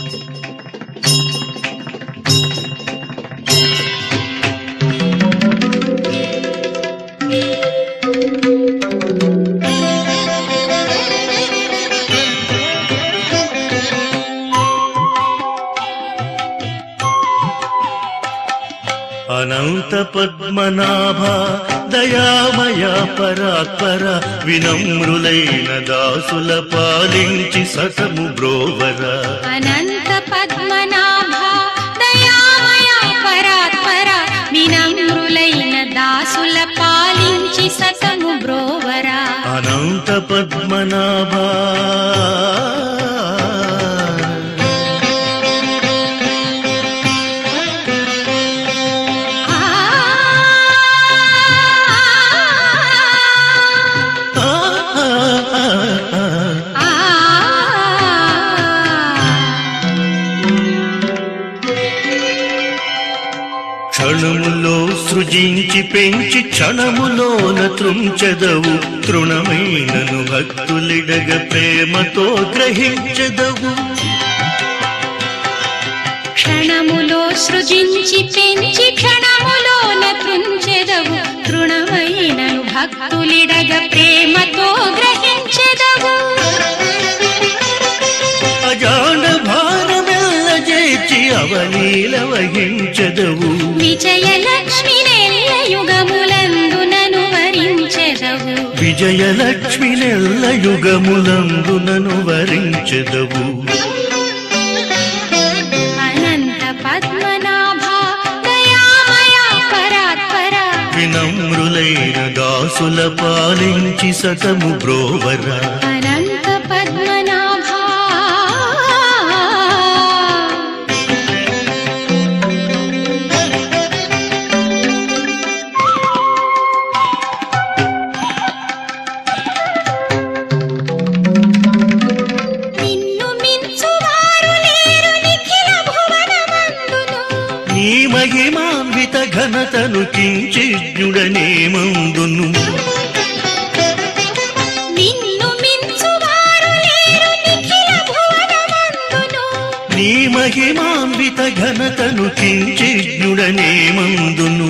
అనంత పద్మనాభ దయామయ పరాత్పర వినమ్రులైన దాసుల పాలించి సతము బ్రోవర అనంత పద్మనాభ దయామయ పరాత్పర వినమ్రులైన దాసుల పాలించి సతము బ్రోవరా అనంత పద్మనాభ ఆ ఆ, ఆ, ఆ, ఆ. ఆ క్షణములో సృజించి పెంచి క్షణములోన త్రుంచెదవు తృణమైనను భక్తులిడగ ప్రేమతో గ్రహించెదవు క్షణములో సృజించి పెంచి క్షణములోన త్రుంచెదవు తృణమైనను భక్తులిడగ ప్రేమతో గ్రహించెదవు అజాడ భారమెల్ల చేర్చి అవలీల వహించెదవు విజయలక్ష్మి నెల్ల యుగములందునను వరించెదవు విజయలక్ష్మి నెల్ల యుగములందునను వరించెదవు అనంత పద్మనాభ దయామయ పరాత్పర వినమ్రులైన దాసుల పాలించి సతము బ్రోవర అనంత పద్మనాభ నిన్ను మించువారు లేరు నిఖిల భువనమందును నీ మహిమాన్విత ఘనతను కించిజ్ఞుడనే మందును నిన్ను మించువారు లేరు నిఖిల భువనమందును నీ మహిమాన్విత ఘనతను కించిజ్ఞుడనే మందును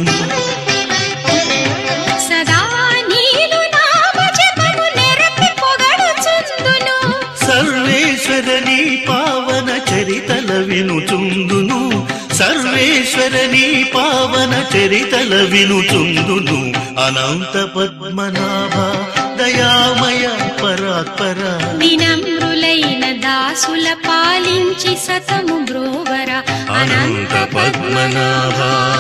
సదా నీలు నామ జపము నెరపి పొగడుచుందును సర్వేశ్వర నీ పావన చరితల వినుచుందును సర్వేశ్వర నీ పావన చరితల వినుచుందును అనంత పద్మనాభ దయామయ పరాత్పర వినమ్రులైన దాసుల పాలించి సతము బ్రోవర అనంత పద్మనాభ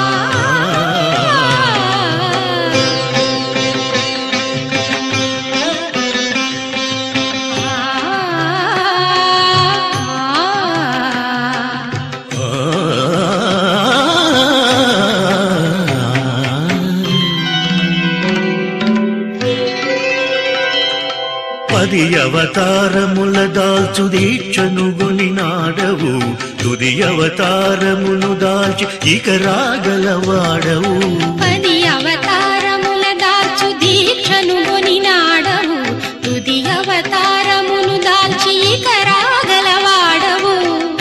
పది అవతారముల దాల్చు దీక్షను నాడవు తుది అవతారమును దాల్చి ఇక రాగలవాడవు పది అవతారముల దాల్చు దీక్షను నాడవు తుది అవతారమును దాల్చి ఇక రాగలవాడవు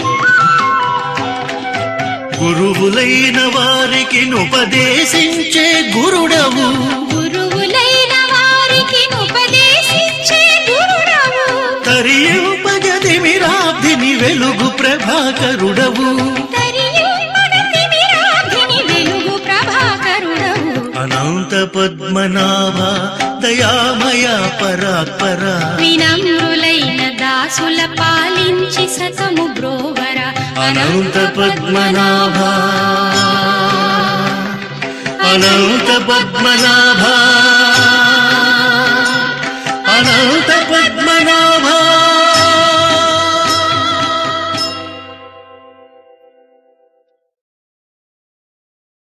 గురువులైన వారికి ఉపదేశించే గురుడవు గురువులైన వారికి ఉపదేశించే గురుడవు తరియుపగదిమిరాబ్ధిని వెలుగు ప్రభాకరుడవు తరియు మగతిమిరాధిని వెలుగు ప్రభాకరుడవు అనంత పద్మనాభ దయామయ పరాత్పర వినమ్రులైన దాసుల పాలించి సతము బ్రోవర అనంత పద్మనాభ అనంత పద్మనాభ అనంత పద్మనాభ